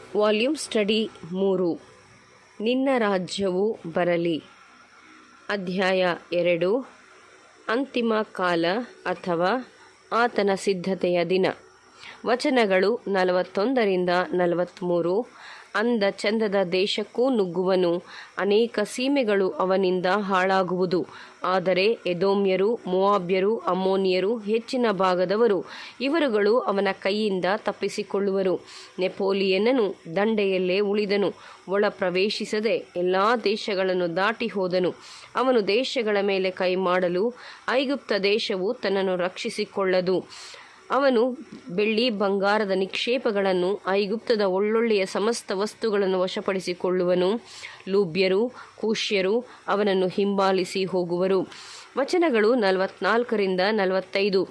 volume study ಮೂರು ನಿನ್ನ ರಾಜ್ಯವು ಬರಲಿ ಅಧ್ಯಾಯ ಎರಡು ಅಂತಿಮ ಕಾಲ ಅಥವಾ ಆತನ ಸಿದ್ಧತೆಯ ದಿನ ವಚನಗಳು ನಲವತ್ತೊಂದರಿಂದ ನಲವತ್ತ್ಮೂರು ಅಂದ ಚಂದದ ದೇಶಕ್ಕೂ ನುಗ್ಗುವನು ಅನೇಕ ಸೀಮೆಗಳು ಅವನಿಂದ ಹಾಳಾಗುವುದು ಆದರೆ ಎದೋಮ್ಯರು ಮೋವಾಬ್ಯರು ಅಮ್ಮೋನಿಯರು ಹೆಚ್ಚಿನ ಭಾಗದವರು ಇವರುಗಳು ಅವನ ಕೈಯಿಂದ ತಪ್ಪಿಸಿಕೊಳ್ಳುವರು ನೆಪೋಲಿಯನನು ದಂಡೆಯಲ್ಲೇ ಉಳಿದನು ಒಳ ಪ್ರವೇಶಿಸದೆ ಎಲ್ಲ ದೇಶಗಳನ್ನು ದಾಟಿ ಹೋದನು ಅವನು ದೇಶಗಳ ಮೇಲೆ ಕೈ ಮಾಡಲು ಐಗುಪ್ತ ದೇಶವು ತನ್ನನ್ನು ರಕ್ಷಿಸಿಕೊಳ್ಳದು ಅವನು ಬೆಳ್ಳಿ ಬಂಗಾರದ ನಿಕ್ಷೇಪಗಳನ್ನು ಐಗುಪ್ತದ ಒಳ್ಳೊಳ್ಳೆಯ ಸಮಸ್ತ ವಸ್ತುಗಳನ್ನು ವಶಪಡಿಸಿಕೊಳ್ಳುವನು ಲೂಬ್ಯರು ಕೂಶ್ಯರು ಅವನನ್ನು ಹಿಂಬಾಲಿಸಿ ಹೋಗುವರು ವಚನಗಳು ನಲವತ್ನಾಲ್ಕರಿಂದ ನಲವತ್ತೈದು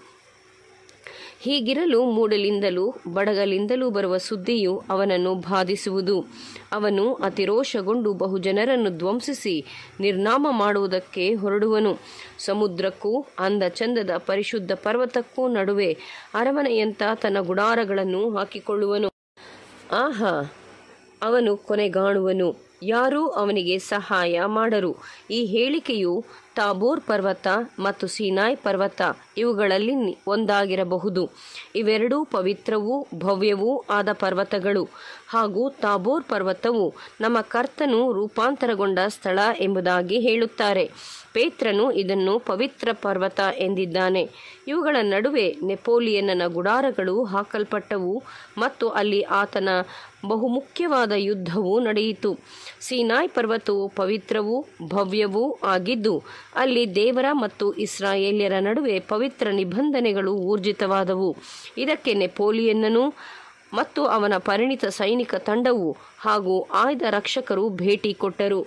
ಹೀಗಿರಲು ಮೂಡಲಿಂದಲೂ ಬಡಗಲಿಂದಲೂ ಬರುವ ಸುದ್ದಿಯು ಅವನನ್ನು ಬಾಧಿಸುವುದು ಅವನು ಅತಿರೋಷಗೊಂಡು ಬಹುಜನರನ್ನು ಧ್ವಂಸಿಸಿ ನಿರ್ನಾಮ ಮಾಡುವುದಕ್ಕೆ ಹೊರಡುವನು ಸಮುದ್ರಕ್ಕೂ ಅಂದ ಚಂದದ ಪರಿಶುದ್ಧ ಪರ್ವತಕ್ಕೂ ನಡುವೆ ಅರಮನೆಯಂತ ತನ್ನ ಗುಡಾರಗಳನ್ನು ಹಾಕಿಕೊಳ್ಳುವನು ಆಹಾ ಅವನು ಕೊನೆಗಾಣುವನು ಯಾರೂ ಅವನಿಗೆ ಸಹಾಯ ಮಾಡರು ಈ ಹೇಳಿಕೆಯು ತಾಬೋರ್ ಪರ್ವತ ಮತ್ತು ಸೀನಾಯ್ ಪರ್ವತ ಇವುಗಳಲ್ಲಿ ಒಂದಾಗಿರಬಹುದು ಇವೆರಡೂ ಪವಿತ್ರವೂ ಭವ್ಯವೂ ಆದ ಪರ್ವತಗಳು ಹಾಗೂ ತಾಬೋರ್ ಪರ್ವತವು ನಮ್ಮ ಕರ್ತನು ರೂಪಾಂತರಗೊಂಡ ಸ್ಥಳ ಎಂಬುದಾಗಿ ಹೇಳುತ್ತಾರೆ ಪೇತ್ರನು ಇದನ್ನು ಪವಿತ್ರ ಪರ್ವತ ಎಂದಿದ್ದಾನೆ ಇವುಗಳ ನಡುವೆ ನೆಪೋಲಿಯನ್ನನ ಗುಡಾರಗಳು ಹಾಕಲ್ಪಟ್ಟವು ಮತ್ತು ಅಲ್ಲಿ ಆತನ ಬಹುಮುಖ್ಯವಾದ ಯುದ್ಧವು ನಡೆಯಿತು ಸೀನಾಯ್ ಪರ್ವತವು ಪವಿತ್ರವೂ ಭವ್ಯವೂ ಆಗಿದ್ದು ಅಲ್ಲಿ ದೇವರ ಮತ್ತು ಇಸ್ರಾಯೇಲ್ಯರ ನಡುವೆ ಪವಿತ್ರ ನಿಬಂಧನೆಗಳು ಊರ್ಜಿತವಾದವು ಇದಕ್ಕೆ ನೆಪೋಲಿಯನ್ನನು ಮತ್ತು ಅವನ ಪರಿಣಿತ ಸೈನಿಕ ತಂಡವು ಹಾಗೂ ಆಯ್ದ ರಕ್ಷಕರು ಭೇಟಿ ಕೊಟ್ಟರು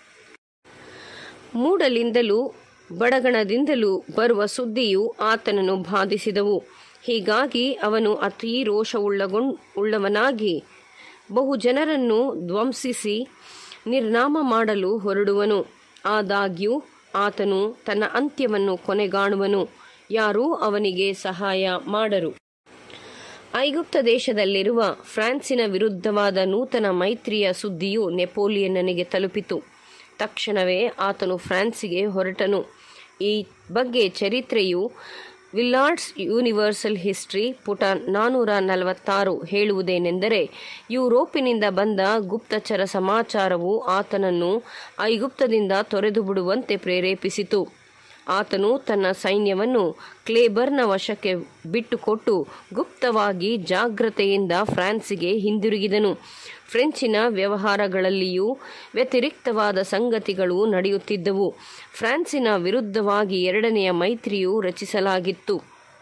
ಮೂಡಲಿಂದಲೂ ಬಡಗಣದಿಂದಲೂ ಬರುವ ಸುದ್ದಿಯು ಆತನನ್ನು ಬಾಧಿಸಿದವು ಹೀಗಾಗಿ ಅವನು ಅತೀ ರೋಷವುಳ್ಳಗೊಂಡ್ ಉಳ್ಳವನಾಗಿ ಬಹು ಜನರನ್ನು ಧ್ವಂಸಿಸಿ ನಿರ್ನಾಮ ಮಾಡಲು ಹೊರಡುವನು ಆದಾಗ್ಯೂ ಆತನು ತನ್ನ ಅಂತ್ಯವನ್ನು ಕೊನೆಗಾಣುವನು ಯಾರೂ ಅವನಿಗೆ ಸಹಾಯ ಮಾಡರು ಐಗುಪ್ತ ದೇಶದಲ್ಲಿರುವ ಫ್ರಾನ್ಸಿನ ವಿರುದ್ಧವಾದ ನೂತನ ಮೈತ್ರಿಯ ಸುದ್ದಿಯು ನೆಪೋಲಿಯನ್ನನಿಗೆ ತಲುಪಿತು ತಕ್ಷಣವೇ ಆತನು ಫ್ರಾನ್ಸಿಗೆ ಹೊರಟನು ಈ ಬಗ್ಗೆ ಚರಿತ್ರೆಯು ವಿಲ್ಲಾರ್ಡ್ಸ್ ಯೂನಿವರ್ಸಲ್ ಹಿಸ್ಟ್ರಿ ಪುಟ ನಾನ್ನೂರ ನಲವತ್ತಾರು ಹೇಳುವುದೇನೆಂದರೆ ಯುರೋಪಿನಿಂದ ಬಂದ ಗುಪ್ತಚರ ಸಮಾಚಾರವು ಆತನನ್ನು ಐಗುಪ್ತದಿಂದ ತೊರೆದು ಬಿಡುವಂತೆ ಪ್ರೇರೇಪಿಸಿತು ಆತನು ತನ್ನ ಸೈನ್ಯವನ್ನು ಕ್ಲೇಬರ್ನ ವಶಕ್ಕೆ ಬಿಟ್ಟುಕೊಟ್ಟು ಗುಪ್ತವಾಗಿ ಜಾಗ್ರತೆಯಿಂದ ಫ್ರಾನ್ಸಿಗೆ ಹಿಂದಿರುಗಿದನು ಫ್ರೆಂಚಿನ ವ್ಯವಹಾರಗಳಲ್ಲಿಯೂ ವ್ಯತಿರಿಕ್ತವಾದ ಸಂಗತಿಗಳು ನಡೆಯುತ್ತಿದ್ದವು ಫ್ರಾನ್ಸಿನ ವಿರುದ್ಧವಾಗಿ ಎರಡನೆಯ ಮೈತ್ರಿಯು ರಚಿಸಲಾಗಿತ್ತು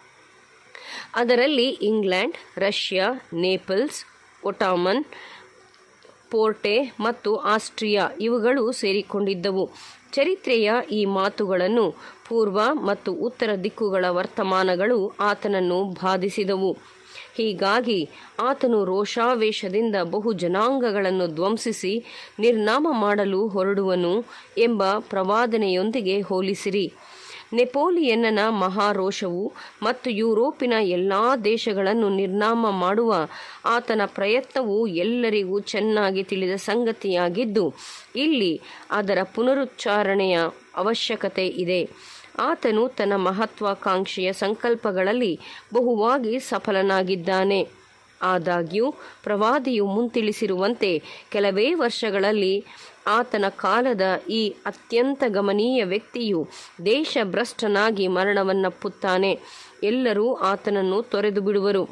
ಅದರಲ್ಲಿ England Russia Naples Ottoman Porte ಮತ್ತು ಆಸ್ಟ್ರಿಯಾ ಇವುಗಳು ಸೇರಿಕೊಂಡಿದ್ದವು ಚರಿತ್ರೆಯ ಈ ಮಾತುಗಳನ್ನು ಪೂರ್ವ ಮತ್ತು ಉತ್ತರ ದಿಕ್ಕುಗಳ ವರ್ತಮಾನಗಳು ಆತನನ್ನು ಬಾಧಿಸಿದವು ಹೀಗಾಗಿ ಆತನು ರೋಷಾವೇಶದಿಂದ ಬಹು ಜನಾಂಗಗಳನ್ನು ಧ್ವಂಸಿಸಿ ನಿರ್ನಾಮ ಮಾಡಲು ಹೊರಡುವನು ಎಂಬ ಪ್ರವಾದನೆಯೊಂದಿಗೆ ಹೋಲಿಸಿರಿ ನೆಪೋಲಿಯನ್ನನ ಮಹಾರೋಷವು ಮತ್ತು ಯುರೋಪಿನ ಎಲ್ಲ ದೇಶಗಳನ್ನು ನಿರ್ನಾಮ ಮಾಡುವ ಆತನ ಪ್ರಯತ್ನವು ಎಲ್ಲರಿಗೂ ಚೆನ್ನಾಗಿ ತಿಳಿದ ಸಂಗತಿಯಾಗಿದ್ದು ಇಲ್ಲಿ ಅದರ ಪುನರುಚ್ಚಾರಣೆಯ ಅವಶ್ಯಕತೆ ಇದೆ ಆತನು ತನ್ನ ಮಹತ್ವಾಕಾಂಕ್ಷೆಯ ಸಂಕಲ್ಪಗಳಲ್ಲಿ ಬಹುವಾಗಿ ಸಫಲನಾಗಿದ್ದಾನೆ ಆದಾಗ್ಯೂ ಪ್ರವಾದಿಯು ಮುಂತಿಳಿಸಿರುವಂತೆ ಕೆಲವೇ ವರ್ಷಗಳಲ್ಲಿ ಆತನ ಕಾಲದ ಈ ಅತ್ಯಂತ ಗಮನೀಯ ವ್ಯಕ್ತಿಯು ದೇಶಭ್ರಷ್ಟನಾಗಿ ಮರಣವನ್ನಪ್ಪುತ್ತಾನೆ ಎಲ್ಲರೂ ಆತನನ್ನು ತೊರೆದು ಬಿಡುವರು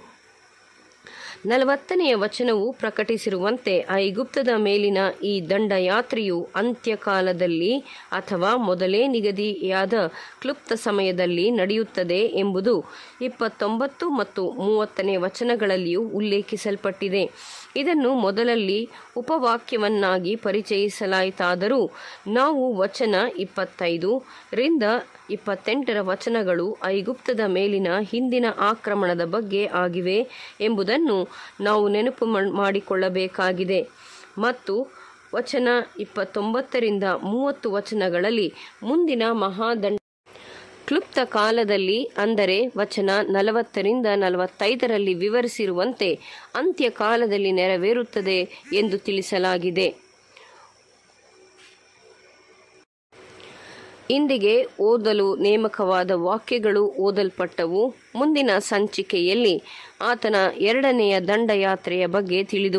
ನಲವತ್ತನೆಯ ವಚನವು ಪ್ರಕಟಿಸಿರುವಂತೆ ಐಗುಪ್ತದ ಮೇಲಿನ ಈ ದಂಡಯಾತ್ರೆಯು ಅಂತ್ಯಕಾಲದಲ್ಲಿ ಅಥವಾ ಮೊದಲೇ ನಿಗದಿಯಾದ ಕ್ಲುಪ್ತ ಸಮಯದಲ್ಲಿ ನಡೆಯುತ್ತದೆ ಎಂಬುದು ಇಪ್ಪತ್ತೊಂಬತ್ತು ಮತ್ತು ಮೂವತ್ತನೇ ವಚನಗಳಲ್ಲಿಯೂ ಉಲ್ಲೇಖಿಸಲ್ಪಟ್ಟಿದೆ ಇದನ್ನು ಮೊದಲಲ್ಲಿ ಉಪವಾಕ್ಯವನ್ನಾಗಿ ಪರಿಚಯಿಸಲಾಯಿತಾದರೂ ನಾವು ವಚನ ಇಪ್ಪತ್ತೈದು ರಿಂದ ಇಪ್ಪತ್ತೆಂಟರ ವಚನಗಳು ಐಗುಪ್ತದ ಮೇಲಿನ ಹಿಂದಿನ ಆಕ್ರಮಣದ ಬಗ್ಗೆ ಆಗಿವೆ ಎಂಬುದನ್ನು ನಾವು ನೆನಪು ಮಾಡಿಕೊಳ್ಳಬೇಕಾಗಿದೆ ಮತ್ತು ವಚನ ಇಪ್ಪತ್ತೊಂಬತ್ತರಿಂದ ಮೂವತ್ತು ವಚನಗಳಲ್ಲಿ ಮುಂದಿನ ಮಹಾದಂಡ ಕ್ಲುಪ್ತ ಕಾಲದಲ್ಲಿ ಅಂದರೆ ವಚನ ನಲವತ್ತರಿಂದ ನಲವತ್ತೈದರಲ್ಲಿ ವಿವರಿಸಿರುವಂತೆ ಅಂತ್ಯಕಾಲದಲ್ಲಿ ನೆರವೇರುತ್ತದೆ ಎಂದು ತಿಳಿಸಲಾಗಿದೆ ಇಂದಿಗೆ ಓದಲು ನೇಮಕವಾದ ವಾಕ್ಯಗಳು ಓದಲ್ಪಟ್ಟವು ಮುಂದಿನ ಸಂಚಿಕೆಯಲ್ಲಿ ಆತನ ಎರಡನೆಯ ದಂಡಯಾತ್ರೆಯ ಬಗ್ಗೆ ತಿಳಿದು